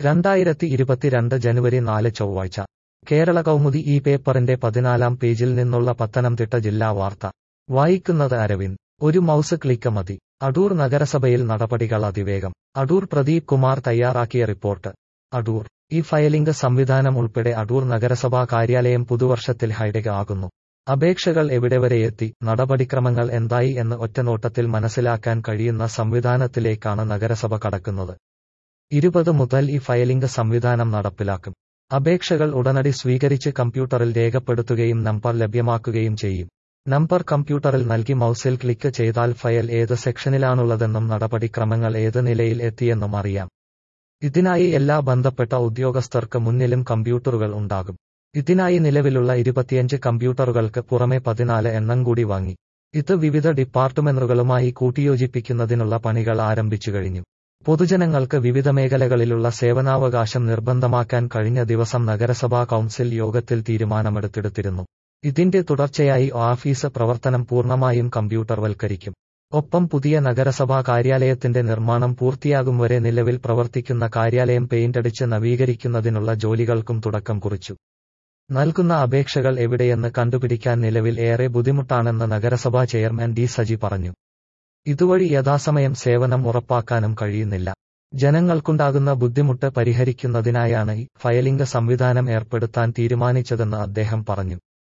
രണ്ടായിരത്തി ഇരുപത്തിരണ്ട് ജനുവരി നാല് ചൊവ്വാഴ്ച കേരള കൗമുദി ഈ പേപ്പറിന്റെ പതിനാലാം പേജിൽ നിന്നുള്ള പത്തനംതിട്ട ജില്ലാ വാർത്ത വായിക്കുന്നത് അരവിന്ദ് ഒരു മൗസ് ക്ലിക്ക് മതി അടൂർ നഗരസഭയിൽ നടപടികൾ അതിവേഗം അടൂർ പ്രദീപ് കുമാർ തയ്യാറാക്കിയ റിപ്പോർട്ട് അടൂർ ഈ ഫയലിംഗ് സംവിധാനം ഉൾപ്പെടെ അടൂർ നഗരസഭാ കാര്യാലയം പുതുവർഷത്തിൽ ഹൈടെക് ആകുന്നു അപേക്ഷകൾ എവിടെ വരെയെത്തി നടപടിക്രമങ്ങൾ എന്തായി എന്ന് ഒറ്റനോട്ടത്തിൽ മനസ്സിലാക്കാൻ കഴിയുന്ന സംവിധാനത്തിലേക്കാണ് നഗരസഭ കടക്കുന്നത് ഇരുപത് മുതൽ ഈ ഫയലിംഗ് സംവിധാനം നടപ്പിലാക്കും അപേക്ഷകൾ ഉടനടി സ്വീകരിച്ച് കമ്പ്യൂട്ടറിൽ രേഖപ്പെടുത്തുകയും നമ്പർ ലഭ്യമാക്കുകയും ചെയ്യും നമ്പർ കമ്പ്യൂട്ടറിൽ നൽകി മൗസിൽ ക്ലിക്ക് ചെയ്താൽ ഫയൽ ഏത് സെക്ഷനിലാണുള്ളതെന്നും നടപടിക്രമങ്ങൾ ഏത് നിലയിൽ എത്തിയെന്നും അറിയാം ഇതിനായി എല്ലാ ബന്ധപ്പെട്ട ഉദ്യോഗസ്ഥർക്ക് മുന്നിലും കമ്പ്യൂട്ടറുകൾ ഉണ്ടാകും ഇതിനായി നിലവിലുള്ള ഇരുപത്തിയഞ്ച് കമ്പ്യൂട്ടറുകൾക്ക് പുറമെ പതിനാല് എണ്ണം കൂടി വാങ്ങി ഇത് വിവിധ ഡിപ്പാർട്ട്മെന്റുകളുമായി കൂട്ടിയോജിപ്പിക്കുന്നതിനുള്ള പണികൾ ആരംഭിച്ചു കഴിഞ്ഞു പൊതുജനങ്ങൾക്ക് വിവിധ മേഖലകളിലുള്ള സേവനാവകാശം നിർബന്ധമാക്കാൻ കഴിഞ്ഞ ദിവസം നഗരസഭാ കൗൺസിൽ യോഗത്തിൽ തീരുമാനമെടുത്തെടുത്തിരുന്നു ഇതിന്റെ തുടർച്ചയായി ഓഫീസ് പ്രവർത്തനം പൂർണ്ണമായും കമ്പ്യൂട്ടർവൽക്കരിക്കും ഒപ്പം പുതിയ നഗരസഭാ കാര്യാലയത്തിന്റെ നിർമ്മാണം പൂർത്തിയാകും വരെ നിലവിൽ പ്രവർത്തിക്കുന്ന കാര്യാലയം പെയിന്റടിച്ച് നവീകരിക്കുന്നതിനുള്ള ജോലികൾക്കും തുടക്കം കുറിച്ചു നൽകുന്ന അപേക്ഷകൾ എവിടെയെന്ന് കണ്ടുപിടിക്കാൻ നിലവിൽ ഏറെ ബുദ്ധിമുട്ടാണെന്ന് നഗരസഭാ ചെയർമാൻ ഡി സജി പറഞ്ഞു ഇതുവഴി യഥാസമയം സേവനം ഉറപ്പാക്കാനും കഴിയുന്നില്ല ജനങ്ങൾക്കുണ്ടാകുന്ന ബുദ്ധിമുട്ട് പരിഹരിക്കുന്നതിനായാണ് ഈ ഫയലിംഗ് സംവിധാനം ഏർപ്പെടുത്താൻ തീരുമാനിച്ചതെന്ന് അദ്ദേഹം പറഞ്ഞു